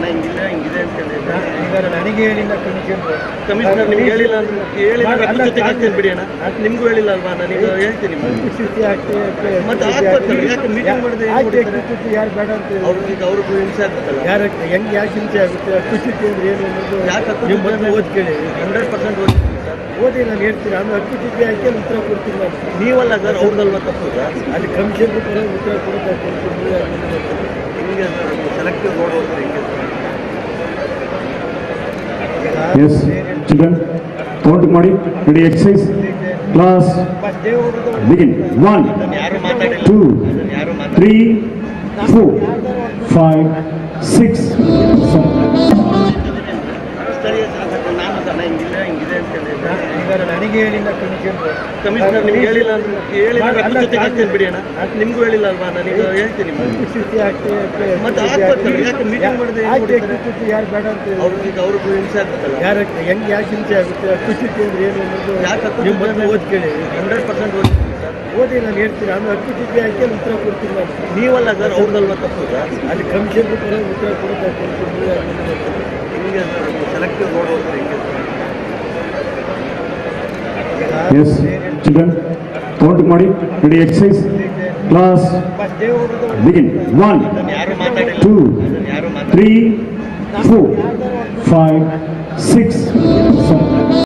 ಹಿಂಗಿಲ್ಲ ಹಿಂಗಿದೆ ಅಂತ ಹೇಳಿದ್ರೆ ಈಗ ನನಗೆ ಹೇಳಿಲ್ಲ ಕಮಿಷನ್ ಕಮಿಷನರ್ ನಿಮ್ಗೆ ಹೇಳಿಲ್ಲ ಅಂದ್ರೆ ಹೇಳಿಲ್ಲ ರಕ್ತ ಜೊತೆಗೆ ಹಾಕ್ತೇನೆ ಬಿಡಿ ಅಣ್ಣ ನಿಮ್ಗೂ ಹೇಳಿಲ್ಲ ಅಲ್ವಾ ನನಗೆ ಹೇಳ್ತೀನಿ ಸ್ಥಿತಿ ಆಗ್ತದೆ ಮತ್ತೆ ಹಾಕ್ಬೇಕಲ್ಲ, ಯಾಕೆ meeting ಮಾಡದೆ ಏನ್ ಯಾಕೆ ಮಾಡ್ತಾರೆ? ಕುಚಿತಿ ಯಾರು ಬೇಡ ಅಂತ ಹೇಳಿ? ಅವ್ರಿಗೆ ಈಗ ಅವ್ರಿಗೂ ಹಿಂಸೆ ಆಗ್ತದಲ್ಲ ಯಾರ ಹೆಂಗ್ ಯಾಕೆ ಹಿಂಸೆ ಆಗುತ್ತೆ ಕುಚಿತಿ ಅಂದ್ರೆ ಏನು ಅನ್ನೋದು ಯಾಕೆ ನೀವು ಮೊದಲು ಓದ್ ಕೇಳಿ ಹಂಡ್ರೆಡ್ ಪರ್ಸೆಂಟ್ ಓದಿ ಸರ್ ಓದಿ ನಾನು ಹೇಳ್ತೀನಿ ಆಮೇಲೆ ಹಕ್ಕು ಚೀಟಿ ಹಾಕಿ ಅಲ್ಲಿ ಉತ್ತರ ಕೊಡ್ತೀನಿ ನಾನು ನೀವಲ್ಲ ಸರ್ ಅವ್ರದಲ್ವಾ ತಪ್ಪು ಸರ್ ಅಲ್ಲಿ ಕಮಿಷನ್ ಕೂಡ ಉತ್ತರ ಕೊಡ್ತಾ ಕೊಡ್ತೀನಿ ಹಿಂಗೆ ಸೆಲೆಕ್ಟಿವ್ ರೋಡ್ ಹೋಗ್ತಾರೆ ಹಿಂಗೆ Yes, children, count ಮಾಡಿ ready exercise class begin one ಯಾರು ಮಾತಾಡಿಲ್ಲ two ಅದನ್ನ ಯಾರು ಮಾತಾಡಿಲ್ಲ three four five six seven ಸ್ಥಳೀಯ ಶಾಸಕರು ನಾನು ಸಹ ಹಿಂಗಿಲ್ಲ ಹಿಂಗಿದೆ ಅಂತ ಹೇಳಿದ್ರೆ ಈಗ ನನಗೆ ಹೇಳಿಲ್ಲ ಕಮಿಷನ್ ಕಮಿಷನರ್ ನಿಮ್ಗೆ ಹೇಳಿಲ್ಲ ಅಂದ್ರೆ ಹೇಳಿಲ್ಲ ರಕ್ತ ಜೊತೆಗೆ ಹಾಕ್ತೇನೆ ಬಿಡಿ ಅಣ್ಣ ನಿಮ್ಗೂ ಹೇಳಿಲ್ಲ ಅಲ್ವಾ ನನಗೆ ಹೇಳ್ತೀನಿ ಸ್ಥಿತಿ ಆಗ್ತದೆ ಮತ್ತೆ ಹಾಕ್ಬೇಕಲ್ಲ, ಯಾಕೆ meeting ಮಾಡದೆ ಏನ್ ಯಾಕೆ ಮಾಡ್ತಾರೆ? ಕುಚಿತಿ ಯಾರು ಬೇಡ ಅಂತ ಹೇಳಿ? ಅವ್ರಿಗೆ ಈಗ ಅವ್ರಿಗೂ ಹಿಂಸೆ ಆಗ್ತದಲ್ಲ ಯಾರ ಹೆಂಗ್ ಯಾಕೆ ಹಿಂಸೆ ಆಗುತ್ತೆ ಕುಚಿತಿ ಅಂದ್ರೆ ಏನು ಅನ್ನೋದು ಯಾಕೆ ಹಕ್ಕು ನೀವು ಮೊದಲು ಓದ್ ಕೇಳಿ ಹಂಡ್ರೆಡ್ ಪರ್ಸೆಂಟ್ ಓದಿ ಸರ್ ಓದಿ ನಾನು ಹೇಳ್ತೀನಿ ಆಮೇಲೆ ಹಕ್ಕು ಚೀಟಿ ಹಾಕಿ ಅಲ್ಲಿ ಉತ್ತರ ಕೊಡ್ತೀನಿ ನಾನು ನೀವಲ್ಲ ಸರ್ ಅವ್ರದಲ್ವಾ ತಪ್ಪು ಸರ್ ಅಲ್ಲಿ ಕಮಿಷನ್ ಕೂಡ ಉತ್ತರ ಕೊಡ್ತಾ ಕೊಡ್ತೀನಿ ಹಿಂಗೆ ಸೆಲೆಕ್ಟಿವ್ ರೋಡ್ ಹೋಗ್ತಾರೆ ಹಿಂಗೆ yes children count ಮಾಡಿ ready exercise class begin one ಯಾರು ಮಾತಾಡಿಲ್ಲ two ಅದನ್ನ ಯಾರು ಮಾತಾಡಿಲ್ಲ three four five six seven